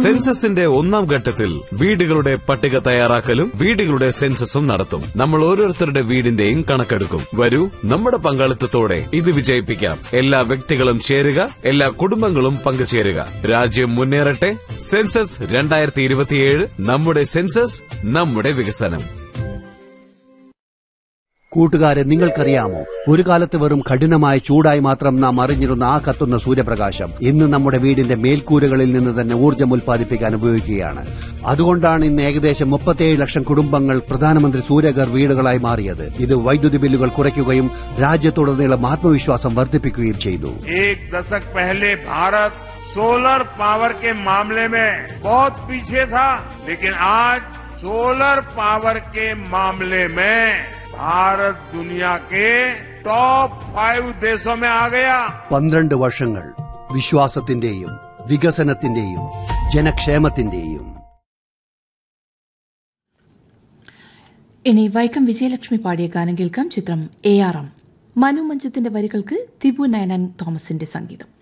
സെൻസസിന്റെ ഒന്നാം ഘട്ടത്തിൽ വീടുകളുടെ പട്ടിക തയ്യാറാക്കലും വീടുകളുടെ സെൻസസും നടത്തും നമ്മൾ ഓരോരുത്തരുടെ വീടിന്റെയും കണക്കെടുക്കും വരൂ നമ്മുടെ പങ്കാളിത്തത്തോടെ ഇത് വിജയിപ്പിക്കാം എല്ലാ വ്യക്തികളും ചേരുക എല്ലാ കുടുംബങ്ങളും പങ്കുചേരുക രാജ്യം മുന്നേറട്ടെ സെൻസസ് രണ്ടായിരത്തി ഇരുപത്തിയേഴ് നമ്മുടെ സെൻസസ് നമ്മുടെ വികസനം കൂട്ടുകാരെ നിങ്ങൾക്കറിയാമോ ഒരു കാലത്ത് വെറും കഠിനമായ ചൂടായി മാത്രം നാം അറിഞ്ഞിരുന്ന ആ കത്തുന്ന സൂര്യപ്രകാശം ഇന്ന് നമ്മുടെ വീടിന്റെ മേൽക്കൂരകളിൽ നിന്ന് തന്നെ ഊർജ്ജം ഉൽപ്പാദിപ്പിക്കാൻ ഉപയോഗിക്കുകയാണ് അതുകൊണ്ടാണ് ഇന്ന് ഏകദേശം മുപ്പത്തിയേഴ് ലക്ഷം കുടുംബങ്ങൾ പ്രധാനമന്ത്രി സൂര്യഘർ വീടുകളായി മാറിയത് ഇത് വൈദ്യുതി ബില്ലുകൾ കുറയ്ക്കുകയും രാജ്യത്തുടനീളം ആത്മവിശ്വാസം വർദ്ധിപ്പിക്കുകയും ചെയ്തു एक दशक पहले भारत सोलर पावर के मामले में बहुत पीछे था लेकिन आज सोलर पावर के मामले में भारत दुनिया के टॉप फाइव देशों में आ गया പന്ത്രണ്ട് വർഷങ്ങൾ വിശ്വാസത്തിന്റെയും വികസനത്തിന്റെയും ജനക്ഷേമത്തിന്റെയും ഇനി വൈക്കം വിജയലക്ഷ്മി പാടിയ ഗാനം കേൾക്കാം ചിത്രം എ ആർ എം മനു മഞ്ചത്തിന്റെ വരികൾക്ക് തിബു നയനൻ തോമസിന്റെ സംഗീതം